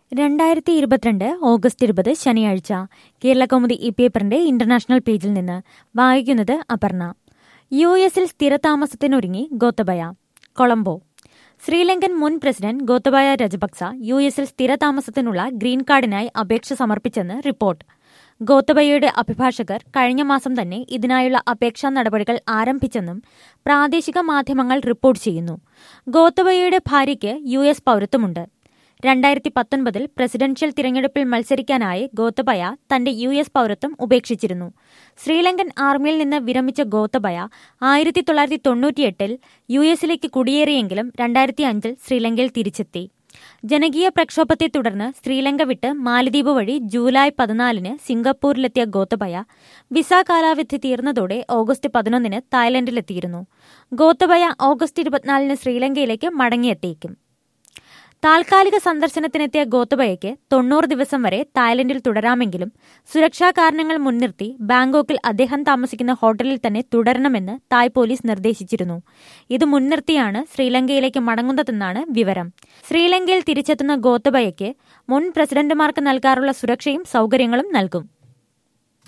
രണ്ടായിരത്തി ഇരുപത്തിരണ്ട് ഓഗസ്റ്റ് ഇരുപത് ശനിയാഴ്ച കേരളകൗമുദി ഈ പേപ്പറിന്റെ ഇന്റർനാഷണൽ പേജിൽ നിന്ന് വായിക്കുന്നത് അപർണ യു എസിൽ സ്ഥിരതാമസത്തിനൊരുങ്ങി ഗോത്തബയ കൊളംബോ ശ്രീലങ്കൻ മുൻ പ്രസിഡന്റ് ഗോത്തബയ രജപക്സ യു എസിൽ സ്ഥിരതാമസത്തിനുള്ള ഗ്രീൻ കാർഡിനായി അപേക്ഷ സമർപ്പിച്ചെന്ന് റിപ്പോർട്ട് ഗോത്തബയയുടെ അഭിഭാഷകർ കഴിഞ്ഞ മാസം തന്നെ ഇതിനായുള്ള അപേക്ഷാ നടപടികൾ ആരംഭിച്ചെന്നും പ്രാദേശിക മാധ്യമങ്ങൾ റിപ്പോർട്ട് ചെയ്യുന്നു ഗോത്തബയയുടെ ഭാര്യയ്ക്ക് യു എസ് പൗരത്വമുണ്ട് രണ്ടായിരത്തി പത്തൊൻപതിൽ പ്രസിഡൻഷ്യൽ തിരഞ്ഞെടുപ്പിൽ മത്സരിക്കാനായി ഗോത്തബയ തന്റെ യു എസ് പൗരത്വം ഉപേക്ഷിച്ചിരുന്നു ശ്രീലങ്കൻ ആർമിയിൽ നിന്ന് വിരമിച്ച ഗോത്തബയ ആയിരത്തി തൊള്ളായിരത്തി തൊണ്ണൂറ്റിയെട്ടിൽ യു എസിലേക്ക് കുടിയേറിയെങ്കിലും രണ്ടായിരത്തി അഞ്ചിൽ ശ്രീലങ്കയിൽ തിരിച്ചെത്തി ജനകീയ പ്രക്ഷോഭത്തെ തുടർന്ന് ശ്രീലങ്ക വിട്ട് മാലദ്വീപ് വഴി ജൂലൈ പതിനാലിന് സിംഗപ്പൂരിലെത്തിയ ഗോത്തബയ വിസ കാലാവധി തീർന്നതോടെ ഓഗസ്റ്റ് പതിനൊന്നിന് തായ്ലൻഡിലെത്തിയിരുന്നു ഗോത്തബയ ഓഗസ്റ്റ് ഇരുപത്തിനാലിന് ശ്രീലങ്കയിലേക്ക് മടങ്ങിയെത്തിയേക്കും താൽക്കാലിക സന്ദർശനത്തിനെത്തിയ ഗോത്തബയയ്ക്ക് തൊണ്ണൂറ് ദിവസം വരെ തായ്ലൻഡിൽ തുടരാമെങ്കിലും സുരക്ഷാ കാരണങ്ങൾ മുൻനിർത്തി ബാങ്കോക്കിൽ അദ്ദേഹം താമസിക്കുന്ന ഹോട്ടലിൽ തന്നെ തുടരണമെന്ന് തായ് പോലീസ് നിർദ്ദേശിച്ചിരുന്നു ഇത് മുൻനിർത്തിയാണ് ശ്രീലങ്കയിലേക്ക് മടങ്ങുന്നതെന്നാണ് വിവരം ശ്രീലങ്കയിൽ തിരിച്ചെത്തുന്ന ഗോത്തബയയ്ക്ക് മുൻ പ്രസിഡന്റുമാർക്ക് നൽകാറുള്ള സുരക്ഷയും സൗകര്യങ്ങളും നൽകും